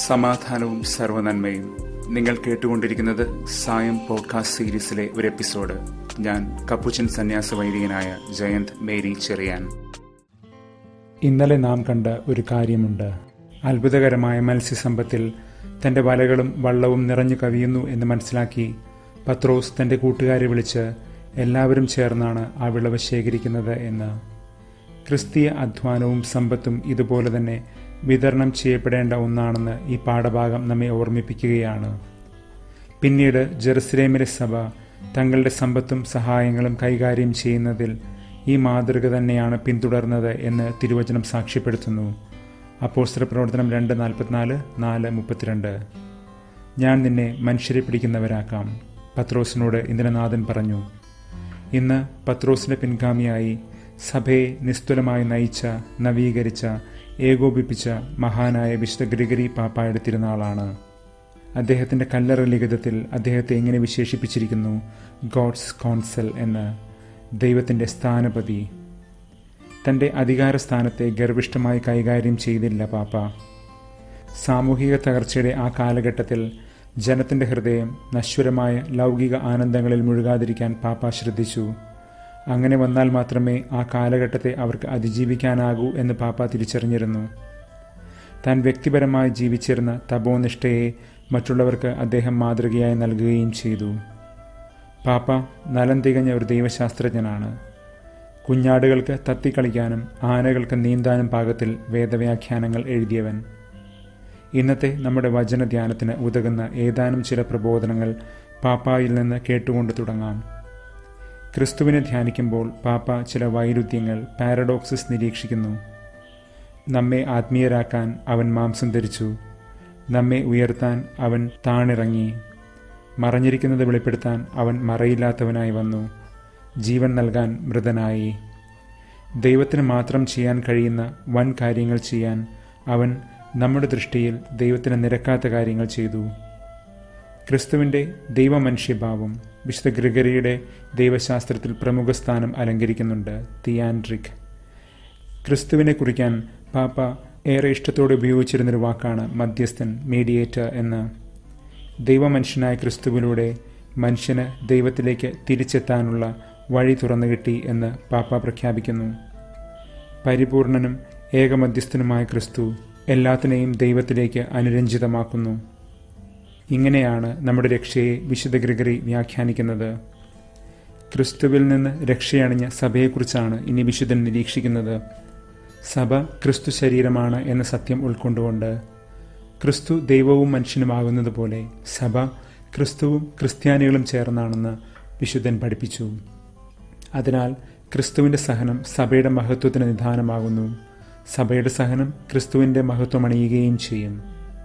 സമാധാനവും സർവനന്മയും നിങ്ങൾ കേട്ടുകൊണ്ടിരിക്കുന്നത് സായം പോഡ്കാസ്റ്റ് സീരീസിലെ ഒരു എപ്പിസോഡ് ഞാൻ കപ്പുച്ചൻ സന്യാസ വൈദികനായ ജയന്ത് മേരി ചെറിയാൻ ഇന്നലെ നാം കണ്ട ഒരു കാര്യമുണ്ട് അത്ഭുതകരമായ മത്സ്യസമ്പത്തിൽ തന്റെ വലകളും വള്ളവും നിറഞ്ഞു കവിയുന്നു എന്ന് മനസ്സിലാക്കി പത്രോസ് തന്റെ കൂട്ടുകാരെ വിളിച്ച് എല്ലാവരും ചേർന്നാണ് ആ വിളവ് ശേഖരിക്കുന്നത് എന്ന് ക്രിസ്തീയ അധ്വാനവും സമ്പത്തും ഇതുപോലെ തന്നെ വിതരണം ചെയ്യപ്പെടേണ്ട ഒന്നാണെന്ന് ഈ പാഠഭാഗം നമ്മെ ഓർമ്മിപ്പിക്കുകയാണ് പിന്നീട് ജെറുസലേമിലെ സഭ തങ്ങളുടെ സമ്പത്തും സഹായങ്ങളും കൈകാര്യം ചെയ്യുന്നതിൽ ഈ മാതൃക തന്നെയാണ് പിന്തുടർന്നത് എന്ന് തിരുവചനം സാക്ഷ്യപ്പെടുത്തുന്നു അപ്പോസ്തല പ്രവർത്തനം രണ്ട് നാൽപ്പത്തിനാല് നാല് മുപ്പത്തിരണ്ട് ഞാൻ നിന്നെ മനുഷ്യരെ പിടിക്കുന്നവരാക്കാം പത്രോസിനോട് ഇന്ദ്രനാഥൻ പറഞ്ഞു ഇന്ന് പത്രോസിന്റെ പിൻഗാമിയായി സഭയെ നിസ്തുലമായി നയിച്ച നവീകരിച്ച ഏകോപിപ്പിച്ച മഹാനായ വിശുദ്ധ ഗ്രിഗറി പാപ്പായുടെ തിരുനാളാണ് അദ്ദേഹത്തിന്റെ കല്ലറ ലിഖിതത്തിൽ അദ്ദേഹത്തെ എങ്ങനെ വിശേഷിപ്പിച്ചിരിക്കുന്നു ഗോഡ്സ് കോൺസൽ എന്ന് ദൈവത്തിന്റെ സ്ഥാനപതി തന്റെ അധികാര സ്ഥാനത്തെ ഗർവിഷ്ഠമായി കൈകാര്യം ചെയ്തില്ല പാപ്പ സാമൂഹിക തകർച്ചയുടെ ആ കാലഘട്ടത്തിൽ ജനത്തിന്റെ ഹൃദയം നശ്വരമായ ലൗകിക ആനന്ദങ്ങളിൽ മുഴുകാതിരിക്കാൻ പാപ്പ ശ്രദ്ധിച്ചു അങ്ങനെ വന്നാൽ മാത്രമേ ആ കാലഘട്ടത്തെ അവർക്ക് അതിജീവിക്കാനാകൂ എന്ന് പാപ്പ തിരിച്ചറിഞ്ഞിരുന്നു താൻ വ്യക്തിപരമായി ജീവിച്ചിരുന്ന തപോനിഷ്ഠയെ മറ്റുള്ളവർക്ക് അദ്ദേഹം മാതൃകയായി നൽകുകയും ചെയ്തു പാപ്പ നലം തികഞ്ഞ ഒരു ദൈവശാസ്ത്രജ്ഞനാണ് കുഞ്ഞാടുകൾക്ക് തത്തിക്കളിക്കാനും ആനകൾക്ക് നീന്താനും പാകത്തിൽ വേദവ്യാഖ്യാനങ്ങൾ എഴുതിയവൻ ഇന്നത്തെ നമ്മുടെ വചനധ്യാനത്തിന് ഉതകുന്ന ഏതാനും ചില പ്രബോധനങ്ങൾ പാപ്പായിൽ നിന്ന് കേട്ടുകൊണ്ട് തുടങ്ങാം ക്രിസ്തുവിനെ ധ്യാനിക്കുമ്പോൾ പാപ്പ ചില വൈരുദ്ധ്യങ്ങൾ പാരഡോക്സസ് നിരീക്ഷിക്കുന്നു നമ്മെ ആത്മീയരാക്കാൻ അവൻ മാംസം ധരിച്ചു നമ്മെ ഉയർത്താൻ അവൻ താണിറങ്ങി മറഞ്ഞിരിക്കുന്നത് വെളിപ്പെടുത്താൻ അവൻ മറയില്ലാത്തവനായി വന്നു ജീവൻ നൽകാൻ മൃതനായി ദൈവത്തിന് മാത്രം ചെയ്യാൻ കഴിയുന്ന വൻ കാര്യങ്ങൾ ചെയ്യാൻ അവൻ നമ്മുടെ ദൃഷ്ടിയിൽ ദൈവത്തിന് നിരക്കാത്ത കാര്യങ്ങൾ ചെയ്തു ക്രിസ്തുവിൻ്റെ ദൈവമനുഷ്യഭാവം വിശുദ്ധ ഗ്രിഗറിയുടെ ദൈവശാസ്ത്രത്തിൽ പ്രമുഖ സ്ഥാനം അലങ്കരിക്കുന്നുണ്ട് തിയാൻഡ്രിക് ക്രിസ്തുവിനെ കുറിക്കാൻ പാപ്പ ഏറെ ഇഷ്ടത്തോടെ ഉപയോഗിച്ചിരുന്നൊരു വാക്കാണ് മധ്യസ്ഥൻ മീഡിയേറ്റർ എന്ന് ദൈവമനുഷ്യനായ ക്രിസ്തുവിലൂടെ മനുഷ്യന് ദൈവത്തിലേക്ക് തിരിച്ചെത്താനുള്ള വഴി തുറന്നു കിട്ടി എന്ന് പാപ്പ പ്രഖ്യാപിക്കുന്നു പരിപൂർണനും ഏകമധ്യസ്ഥനുമായ ക്രിസ്തു എല്ലാത്തിനെയും ദൈവത്തിലേക്ക് അനുരഞ്ജിതമാക്കുന്നു ഇങ്ങനെയാണ് നമ്മുടെ രക്ഷയെ വിശുദ്ധ ഗ്രിഗറി വ്യാഖ്യാനിക്കുന്നത് ക്രിസ്തുവിൽ നിന്ന് രക്ഷയണിഞ്ഞ സഭയെക്കുറിച്ചാണ് ഇനി വിശുദ്ധൻ നിരീക്ഷിക്കുന്നത് സഭ ക്രിസ്തു ശരീരമാണ് എന്ന സത്യം ഉൾക്കൊണ്ടുകൊണ്ട് ക്രിസ്തു ദൈവവും മനുഷ്യനുമാകുന്നത് പോലെ സഭ ക്രിസ്തുവും ക്രിസ്ത്യാനികളും ചേർന്നാണെന്ന് വിശുദ്ധൻ പഠിപ്പിച്ചു അതിനാൽ ക്രിസ്തുവിൻ്റെ സഹനം സഭയുടെ മഹത്വത്തിന് നിധാനമാകുന്നു സഭയുടെ സഹനം ക്രിസ്തുവിൻ്റെ മഹത്വം അണിയുകയും ചെയ്യും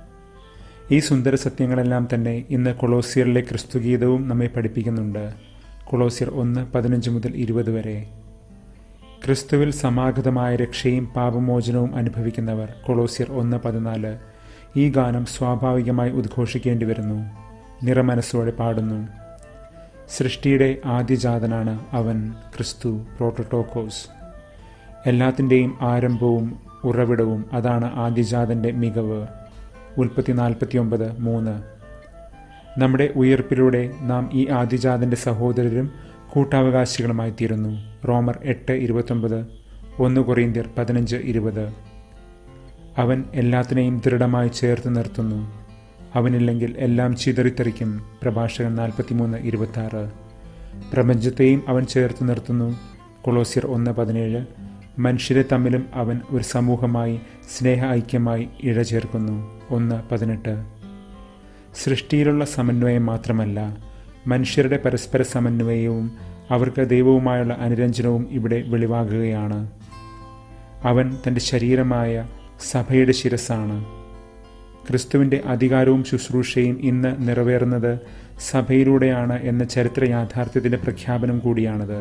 ഈ സുന്ദര സത്യങ്ങളെല്ലാം തന്നെ ഇന്ന് കൊളോസിയറിലെ ക്രിസ്തുഗീതവും നമ്മെ പഠിപ്പിക്കുന്നുണ്ട് കൊളോസിയർ ഒന്ന് പതിനഞ്ച് മുതൽ ഇരുപത് വരെ ക്രിസ്തുവിൽ സമാഗതമായ രക്ഷയും പാപമോചനവും അനുഭവിക്കുന്നവർ കൊളോസിയർ ഒന്ന് പതിനാല് ഈ ഗാനം സ്വാഭാവികമായി ഉദ്ഘോഷിക്കേണ്ടി വരുന്നു നിറമനസ്സോടെ പാടുന്നു സൃഷ്ടിയുടെ ആദ്യജാതനാണ് അവൻ ക്രിസ്തു പ്രോട്ടോട്ടോക്കോസ് എല്ലാത്തിൻ്റെയും ആരംഭവും ഉറവിടവും അതാണ് ആദ്യജാതൻ്റെ മികവ് ഉൽപ്പത്തി നാൽപ്പത്തിയൊമ്പത് മൂന്ന് നമ്മുടെ ഉയർപ്പിലൂടെ നാം ഈ ആദ്യജാതൻ്റെ സഹോദരരും കൂട്ടാവകാശികളുമായി തീരുന്നു റോമർ എട്ട് ഇരുപത്തൊമ്പത് ഒന്ന് കൊറീന്ത്യർ പതിനഞ്ച് ഇരുപത് അവൻ എല്ലാത്തിനെയും ദൃഢമായി ചേർത്ത് നിർത്തുന്നു അവനില്ലെങ്കിൽ എല്ലാം ചിതറിത്തെറിക്കും പ്രഭാഷകൻ നാൽപ്പത്തിമൂന്ന് ഇരുപത്തി ആറ് പ്രപഞ്ചത്തെയും അവൻ ചേർത്ത് നിർത്തുന്നു കൊളോസിയർ ഒന്ന് പതിനേഴ് മനുഷ്യരെ തമ്മിലും അവൻ ഒരു സമൂഹമായി സ്നേഹ ഐക്യമായി ഇഴചേർക്കുന്നു ഒന്ന് പതിനെട്ട് സൃഷ്ടിയിലുള്ള സമന്വയം മാത്രമല്ല മനുഷ്യരുടെ പരസ്പര സമന്വയവും അവർക്ക് ദൈവവുമായുള്ള അനുരഞ്ജനവും ഇവിടെ വെളിവാകുകയാണ് അവൻ തൻ്റെ ശരീരമായ സഭയുടെ ശിരസാണ് ക്രിസ്തുവിൻ്റെ അധികാരവും ശുശ്രൂഷയും ഇന്ന് നിറവേറുന്നത് സഭയിലൂടെയാണ് എന്ന ചരിത്ര യാഥാർത്ഥ്യത്തിൻ്റെ പ്രഖ്യാപനം കൂടിയാണത്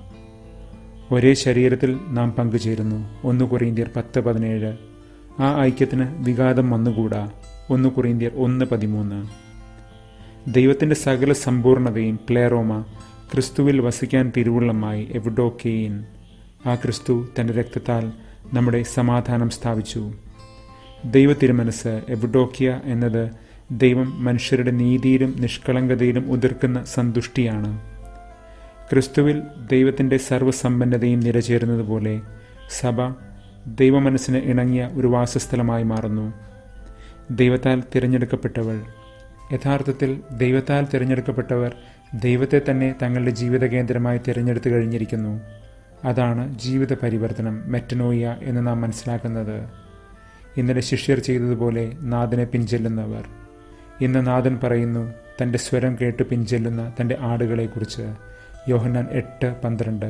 ഒരേ ശരീരത്തിൽ നാം പങ്കുചേരുന്നു ഒന്ന് കൊറീന്ത്യർ പത്ത് പതിനേഴ് ആ ഐക്യത്തിന് വിഘാതം വന്നുകൂടാ ഒന്ന് കൊറീന്ത്യർ ഒന്ന് പതിമൂന്ന് ദൈവത്തിൻ്റെ സകല സമ്പൂർണതയും ക്ലേറോമ ക്രിസ്തുവിൽ വസിക്കാൻ തിരുവുള്ളമായി എവിഡോക്കെയിൻ ആ ക്രിസ്തു തൻ്റെ രക്തത്താൽ നമ്മുടെ സമാധാനം സ്ഥാപിച്ചു ദൈവ തിരുമനസ് എവിഡോക്കിയ എന്നത് ദൈവം മനുഷ്യരുടെ നീതിയിലും നിഷ്കളങ്കതയിലും ഉതിർക്കുന്ന സന്തുഷ്ടിയാണ് ക്രിസ്തുവിൽ ദൈവത്തിൻ്റെ സർവ്വസമ്പന്നതയും നിരചേരുന്നതുപോലെ സഭ ദൈവമനസ്സിന് ഇണങ്ങിയ ഒരു വാസസ്ഥലമായി മാറുന്നു ദൈവത്താൽ തിരഞ്ഞെടുക്കപ്പെട്ടവൾ യഥാർത്ഥത്തിൽ ദൈവത്താൽ തിരഞ്ഞെടുക്കപ്പെട്ടവർ ദൈവത്തെ തന്നെ തങ്ങളുടെ ജീവിത കേന്ദ്രമായി തിരഞ്ഞെടുത്തു കഴിഞ്ഞിരിക്കുന്നു അതാണ് ജീവിത പരിവർത്തനം മെറ്റനോയ എന്ന് നാം മനസ്സിലാക്കുന്നത് ഇന്നലെ ശിഷ്യർ ചെയ്തതുപോലെ നാഥനെ പിഞ്ചെല്ലുന്നവർ ഇന്ന് നാഥൻ പറയുന്നു തൻ്റെ സ്വരം കേട്ട് പിഞ്ചെല്ലുന്ന തൻ്റെ ആടുകളെക്കുറിച്ച് യോഹന്നാൻ എട്ട് പന്ത്രണ്ട്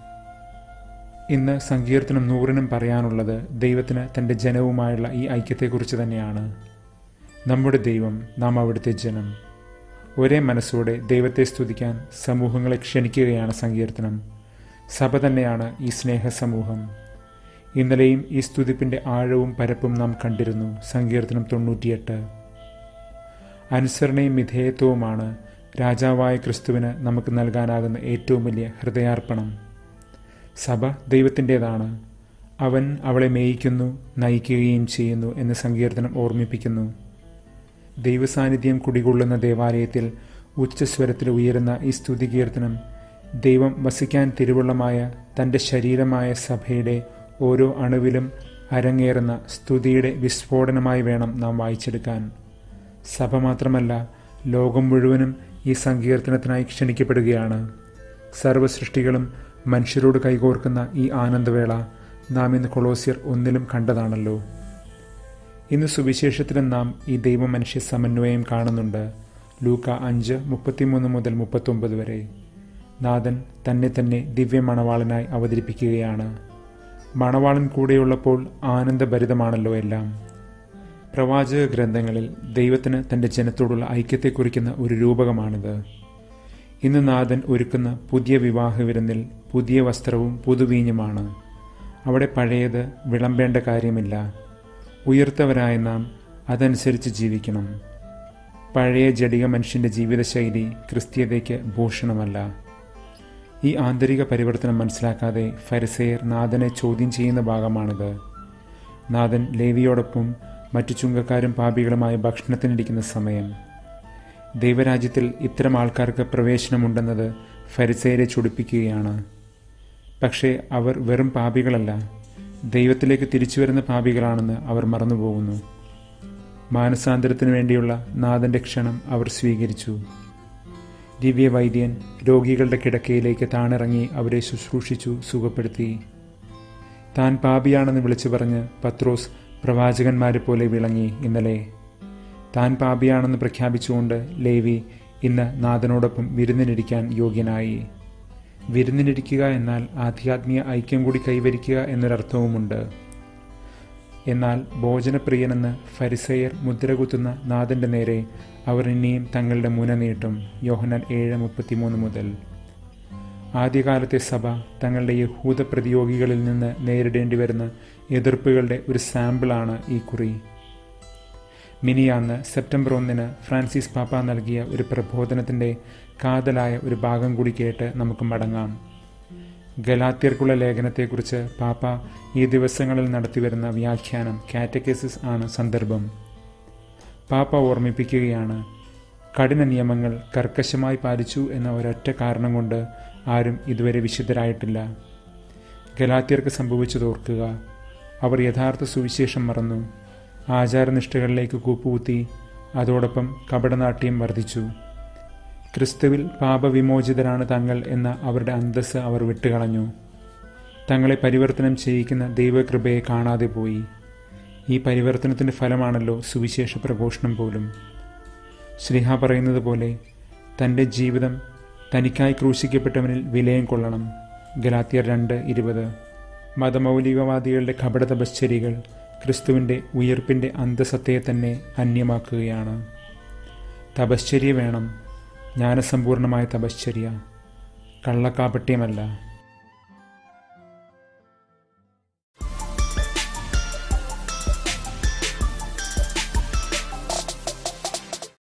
ഇന്ന് സങ്കീർത്തനം നൂറിനും പറയാനുള്ളത് ദൈവത്തിന് തൻ്റെ ജനവുമായുള്ള ഈ ഐക്യത്തെക്കുറിച്ച് തന്നെയാണ് നമ്മുടെ ദൈവം നാം അവിടുത്തെ ജനം ഒരേ മനസ്സോടെ ദൈവത്തെ സ്തുതിക്കാൻ സമൂഹങ്ങളെ ക്ഷണിക്കുകയാണ് സങ്കീർത്തനം സഭ തന്നെയാണ് ഈ സ്നേഹ സമൂഹം ഇന്നലെയും ഈ സ്തുതിപ്പിൻ്റെ ആഴവും പരപ്പും നാം കണ്ടിരുന്നു സങ്കീർത്തനം തൊണ്ണൂറ്റിയെട്ട് അനുസരണയും വിധേയത്വവുമാണ് രാജാവായ ക്രിസ്തുവിന് നമുക്ക് നൽകാനാകുന്ന ഏറ്റവും വലിയ ഹൃദയാർപ്പണം സഭ ദൈവത്തിൻ്റെതാണ് അവൻ അവളെ മേയിക്കുന്നു നയിക്കുകയും ചെയ്യുന്നു എന്ന് സങ്കീർത്തനം ഓർമ്മിപ്പിക്കുന്നു ദൈവസാന്നിധ്യം കുടികൊള്ളുന്ന ദേവാലയത്തിൽ ഉച്ചസ്വരത്തിൽ ഉയരുന്ന ഈ സ്തുതി കീർത്തനം ദൈവം വസിക്കാൻ തിരുവുള്ളമായ തൻ്റെ ശരീരമായ സഭയുടെ ഓരോ അണുവിലും അരങ്ങേറുന്ന സ്തുതിയുടെ വിസ്ഫോടനമായി വേണം നാം വായിച്ചെടുക്കാൻ സഭ മാത്രമല്ല ലോകം മുഴുവനും ഈ സങ്കീർത്തനത്തിനായി ക്ഷണിക്കപ്പെടുകയാണ് സർവസൃഷ്ടികളും മനുഷ്യരോട് കൈകോർക്കുന്ന ഈ ആനന്ദവേള നാം ഇന്ന് കൊളോസിയർ ഒന്നിലും കണ്ടതാണല്ലോ ഇന്ന് സുവിശേഷത്തിലും നാം ഈ ദൈവമനുഷ്യ സമന്വയം കാണുന്നുണ്ട് ലൂക്ക അഞ്ച് മുപ്പത്തിമൂന്ന് മുതൽ മുപ്പത്തൊമ്പത് വരെ നാഥൻ തന്നെ തന്നെ ദിവ്യ മണവാളനായി അവതരിപ്പിക്കുകയാണ് മണവാളൻ കൂടെയുള്ളപ്പോൾ ആനന്ദഭരിതമാണല്ലോ എല്ലാം പ്രവാചക ഗ്രന്ഥങ്ങളിൽ ദൈവത്തിന് തൻ്റെ ജനത്തോടുള്ള ഐക്യത്തെ കുറിക്കുന്ന ഒരു രൂപകമാണിത് ഇന്ന് നാഥൻ ഒരുക്കുന്ന പുതിയ വിവാഹ വിരുന്നിൽ പുതിയ വസ്ത്രവും പുതുവീഞ്ഞുമാണ് അവിടെ പഴയത് വിളമ്പേണ്ട കാര്യമില്ല ഉയർത്തവരായ നാം അതനുസരിച്ച് ജീവിക്കണം പഴയ ജടിക മനുഷ്യൻ്റെ ജീവിതശൈലി ക്രിസ്തീയതയ്ക്ക് ഭൂഷണമല്ല ഈ ആന്തരിക പരിവർത്തനം മനസ്സിലാക്കാതെ ഫരിസെയർ നാഥനെ ചോദ്യം ചെയ്യുന്ന ഭാഗമാണിത് നാഥൻ ലേവിയോടൊപ്പം മറ്റു ചുങ്കക്കാരും പാപികളുമായ ഭക്ഷണത്തിനിരിക്കുന്ന സമയം ദൈവരാജ്യത്തിൽ ഇത്തരം ആൾക്കാർക്ക് പ്രവേശനമുണ്ടെന്നത് ഫരിസേരെ ചൊടിപ്പിക്കുകയാണ് പക്ഷേ അവർ വെറും പാപികളല്ല ദൈവത്തിലേക്ക് തിരിച്ചു വരുന്ന പാപികളാണെന്ന് അവർ മറന്നുപോകുന്നു മാനസാന്തരത്തിനു വേണ്ടിയുള്ള നാഥന്റെ ക്ഷണം അവർ സ്വീകരിച്ചു ദിവ്യവൈദ്യൻ രോഗികളുടെ കിടക്കയിലേക്ക് താണിറങ്ങി അവരെ ശുശ്രൂഷിച്ചു സുഖപ്പെടുത്തി താൻ പാപിയാണെന്ന് വിളിച്ചു പറഞ്ഞ് പത്രോസ് പ്രവാചകന്മാരെ പോലെ വിളങ്ങി ഇന്നലെ താൻ പാപിയാണെന്ന് പ്രഖ്യാപിച്ചുകൊണ്ട് ലേവി ഇന്ന് നാഥനോടൊപ്പം വിരുന്നിനിരിക്കാൻ യോഗ്യനായി വിരുന്നിനിരിക്കുക എന്നാൽ ആധ്യാത്മിക ഐക്യം കൂടി കൈവരിക്കുക എന്നൊരർത്ഥവുമുണ്ട് എന്നാൽ ഭോജനപ്രിയനെന്ന് ഫരിസയർ മുദ്രകുത്തുന്ന നാഥന്റെ നേരെ അവർ ഇനിയും തങ്ങളുടെ മുന നീട്ടും യോഹനാൻ ഏഴ് മുപ്പത്തിമൂന്ന് മുതൽ ആദ്യകാലത്തെ സഭ തങ്ങളുടെ യഹൂദ പ്രതിയോഗികളിൽ നിന്ന് നേരിടേണ്ടി വരുന്ന എതിർപ്പുകളുടെ ഒരു സാമ്പിളാണ് ഈ കുറി മിനിയാന്ന് സെപ്റ്റംബർ ഒന്നിന് ഫ്രാൻസിസ് പാപ്പ നൽകിയ ഒരു പ്രബോധനത്തിൻ്റെ കാതലായ ഒരു ഭാഗം കൂടി കേട്ട് നമുക്ക് മടങ്ങാം ഗലാത്യർക്കുള്ള ലേഖനത്തെക്കുറിച്ച് പാപ്പ ഈ ദിവസങ്ങളിൽ നടത്തിവരുന്ന വ്യാഖ്യാനം കാറ്റക്കേസിസ് ആണ് സന്ദർഭം പാപ്പ ഓർമ്മിപ്പിക്കുകയാണ് കഠിന നിയമങ്ങൾ കർക്കശമായി പാലിച്ചു എന്ന ഒരൊറ്റ കാരണം കൊണ്ട് ആരും ഇതുവരെ വിശുദ്ധരായിട്ടില്ല ഗലാത്യർക്ക് സംഭവിച്ചത് ഓർക്കുക അവർ യഥാർത്ഥ സുവിശേഷം മറന്നു ആചാരനിഷ്ഠകളിലേക്ക് കൂപ്പുകുത്തി അതോടൊപ്പം കപടനാട്യം വർദ്ധിച്ചു ക്രിസ്തുവിൽ പാപവിമോചിതരാണ് തങ്ങൾ എന്ന അവരുടെ അന്തസ് അവർ വിട്ടുകളഞ്ഞു തങ്ങളെ പരിവർത്തനം ചെയ്യിക്കുന്ന ദൈവകൃപയെ കാണാതെ പോയി ഈ പരിവർത്തനത്തിൻ്റെ ഫലമാണല്ലോ സുവിശേഷ പ്രഘോഷണം പോലും ശ്രീഹ പറയുന്നത് പോലെ തൻ്റെ ജീവിതം തനിക്കായി ക്രൂശിക്കപ്പെട്ടവനിൽ വിലയം കൊള്ളണം ഗലാത്തിയർ രണ്ട് ഇരുപത് മതമൗലികവാദികളുടെ കപട തപശ്ചര്യകൾ ക്രിസ്തുവിൻ്റെ ഉയർപ്പിൻ്റെ അന്തസത്തയെ തന്നെ അന്യമാക്കുകയാണ് തപശ്ചര്യ വേണം ജ്ഞാനസമ്പൂർണമായ തപശ്ചര്യ കള്ളക്കാപട്യമല്ല